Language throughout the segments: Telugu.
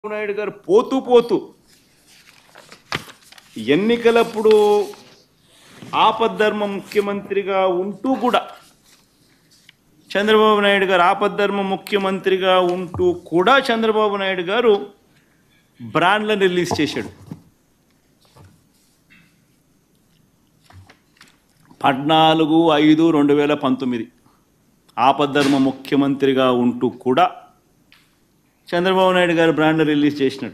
చంద్రబాబు నాయుడు గారు పోతూ పోతూ ఎన్నికలప్పుడు ఆపద్ధర్మ ముఖ్యమంత్రిగా ఉంటూ కూడా చంద్రబాబు నాయుడు గారు ఆపద్ధర్మ ముఖ్యమంత్రిగా ఉంటూ కూడా చంద్రబాబు నాయుడు గారు బ్రాండ్లను రిలీజ్ చేశాడు పద్నాలుగు ఐదు రెండు వేల పంతొమ్మిది ఆపద్ధర్మ ముఖ్యమంత్రిగా ఉంటూ కూడా చంద్రబాబు నాయుడు గారు బ్రాండ్ రిలీజ్ చేసినాడు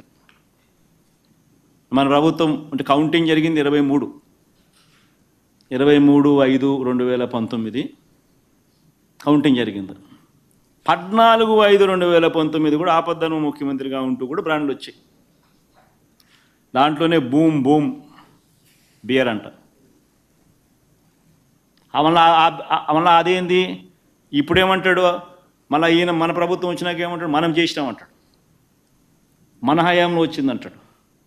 మన ప్రభుత్వం అంటే కౌంటింగ్ జరిగింది ఇరవై మూడు ఇరవై మూడు ఐదు రెండు వేల పంతొమ్మిది కౌంటింగ్ జరిగింది పద్నాలుగు ఐదు రెండు వేల పంతొమ్మిది కూడా ఆపద్ధర్మ ముఖ్యమంత్రిగా ఉంటూ కూడా బ్రాండ్లు వచ్చాయి దాంట్లోనే బూమ్ బూమ్ బియర్ అంట మళ్ళా మళ్ళా అదేంది ఇప్పుడేమంటాడు మళ్ళీ ఈయన మన ప్రభుత్వం వచ్చినాక ఏమంటాడు మనం చేసినామంటాడు మన హయాంలో వచ్చిందంటాడు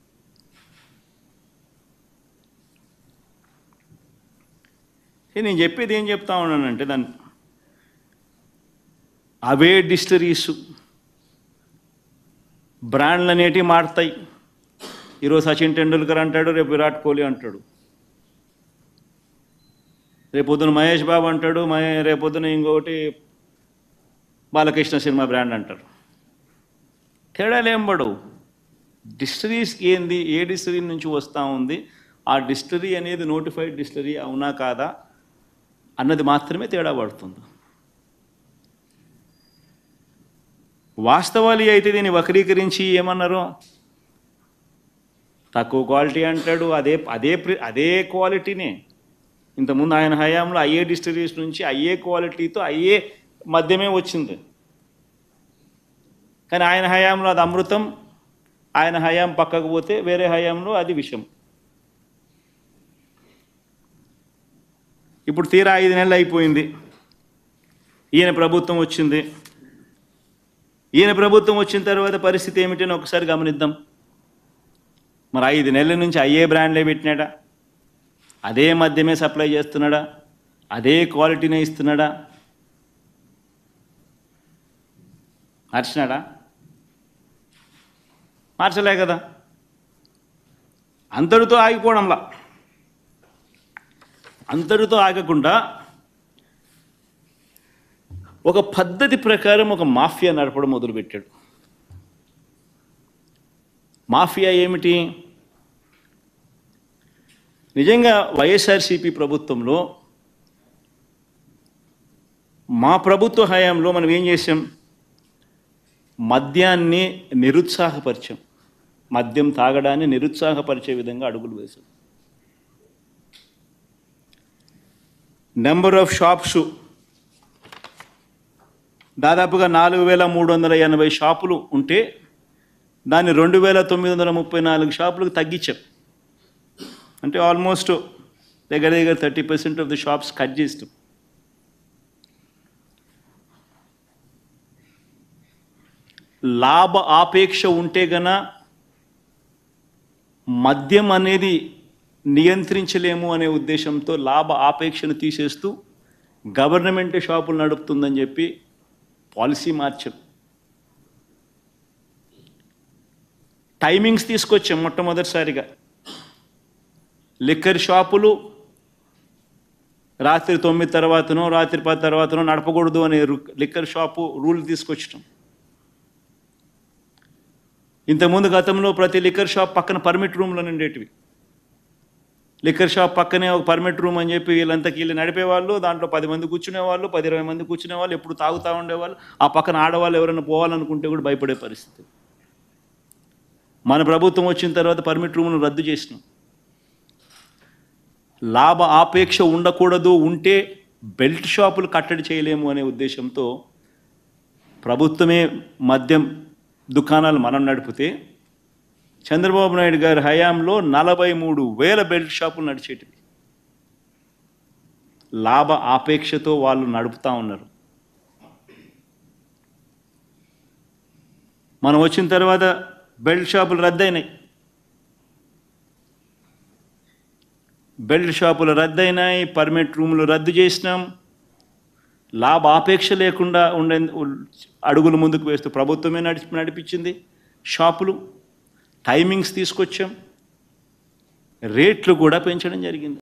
ఏ నేను చెప్పేది ఏం చెప్తా ఉన్నానంటే దాన్ని అవే డిస్టరీస్ బ్రాండ్లు అనేటివి మారుతాయి ఈరోజు సచిన్ టెండూల్కర్ అంటాడు రేపు విరాట్ కోహ్లీ అంటాడు రేపొద్దున మహేష్ బాబు అంటాడు మహే రేపొద్దున ఇంకొకటి బాలకృష్ణ సినిమా బ్రాండ్ అంటారు తేడాలు ఏం పడవు డిస్టరీస్కి ఏంది ఏ డిస్టరీ నుంచి వస్తూ ఉంది ఆ డిస్టరీ అనేది నోటిఫైడ్ డిస్టరీ అవునా కాదా అన్నది మాత్రమే తేడా పడుతుంది వాస్తవాలు అయితే దీన్ని వక్రీకరించి ఏమన్నారు తక్కువ క్వాలిటీ అంటాడు అదే అదే ప్రి- అదే క్వాలిటీనే ఇంతకుముందు ఆయన హయాంలో అయ్యే డిస్టరీస్ నుంచి అయ్యే క్వాలిటీతో అయ్యే మద్యమే వచ్చింది కానీ ఆయన హయాంలో అది అమృతం ఆయన హయాం పక్కకు పోతే వేరే హయాంలో అది విషం ఇప్పుడు తీరా ఐదు నెలలు అయిపోయింది ఈయన ప్రభుత్వం వచ్చింది ఈయన ప్రభుత్వం వచ్చిన తర్వాత పరిస్థితి ఏమిటని ఒకసారి గమనిద్దాం మరి ఐదు నెలల నుంచి అయ్యే బ్రాండ్లే పెట్టినాడా అదే మద్యమే సప్లై చేస్తున్నాడా అదే క్వాలిటీనే ఇస్తున్నాడా మార్చినాడా మార్చలే కదా అంతటితో ఆగిపోవడంలా అంతటితో ఆగకుండా ఒక పద్ధతి ప్రకారం ఒక మాఫియా నడపడం మొదలుపెట్టాడు మాఫియా ఏమిటి నిజంగా వైఎస్ఆర్సీపీ ప్రభుత్వంలో మా ప్రభుత్వ హయాంలో మనం ఏం చేసాం మద్యాన్ని నిరుత్సాహపరిచాం మద్యం తాగడాన్ని నిరుత్సాహపరిచే విధంగా అడుగులు వేశాం నెంబర్ ఆఫ్ షాప్స్ దాదాపుగా నాలుగు వేల మూడు వందల ఎనభై షాపులు ఉంటే దాన్ని రెండు వేల తొమ్మిది వందల ముప్పై నాలుగు షాపులకు తగ్గించాం అంటే ఆల్మోస్ట్ దగ్గర దగ్గర thirty percent of the shops cut చేస్తాం లాభ ఆపేక్ష ఉంటే గన మద్యం అనేది నియంత్రించలేము అనే ఉద్దేశంతో లాభ ఆపేక్షను తీసేస్తూ గవర్నమెంట్ షాపులు నడుపుతుందని చెప్పి పాలసీ మార్చాం టైమింగ్స్ తీసుకొచ్చాం మొట్టమొదటిసారిగా లిక్కర్ షాపులు రాత్రి తొమ్మిది తర్వాతనో రాత్రి పది తర్వాతనో నడపకూడదు అనే రు- లిక్కర్ షాపు రూల్ తీసుకొచ్చటం ఇంతకుముందు గతంలో ప్రతి లిక్కర్ షాప్ పక్కన పర్మిట్ రూమ్లో ఉండేటివి లిక్కర్ షాప్ పక్కనే ఒక పర్మిట్ రూమ్ అని చెప్పి వీళ్ళంతా వీళ్ళు నడిపేవాళ్ళు దాంట్లో పది మంది కూర్చునేవాళ్ళు పది ఇరవై మంది కూర్చునేవాళ్ళు ఎప్పుడు తాగుతూ ఉండేవాళ్ళు ఆ పక్కన ఆడవాళ్ళు ఎవరైనా పోవాలనుకుంటే కూడా భయపడే పరిస్థితి మన ప్రభుత్వం వచ్చిన తర్వాత పర్మిట్ రూమ్ను రద్దు చేసినాం లాభ ఆపేక్ష ఉండకూడదు ఉంటే బెల్ట్ షాపులు కట్టడి చేయలేము అనే ఉద్దేశంతో ప్రభుత్వమే మద్యం దుకాణాలు మనం నడిపితే చంద్రబాబు నాయుడు గారి హయాంలో నలభై మూడు వేల బెల్ట్ షాపులు నడిచేటివి లాభ ఆపేక్షతో వాళ్ళు నడుపుతా ఉన్నారు మనం వచ్చిన తర్వాత బెల్ట్ షాపులు రద్దయినాయి బెల్ట్ షాపులు రద్దయినాయి పర్మిట్ రూములు రద్దు చేసినాం లాభ ఆపేక్ష లేకుండా ఉండే అడుగులు ముందుకు వేస్తూ ప్రభుత్వమే నడిపి నడిపించింది షాపులు టైమింగ్స్ తీసుకొచ్చాం రేట్లు కూడా పెంచడం జరిగింది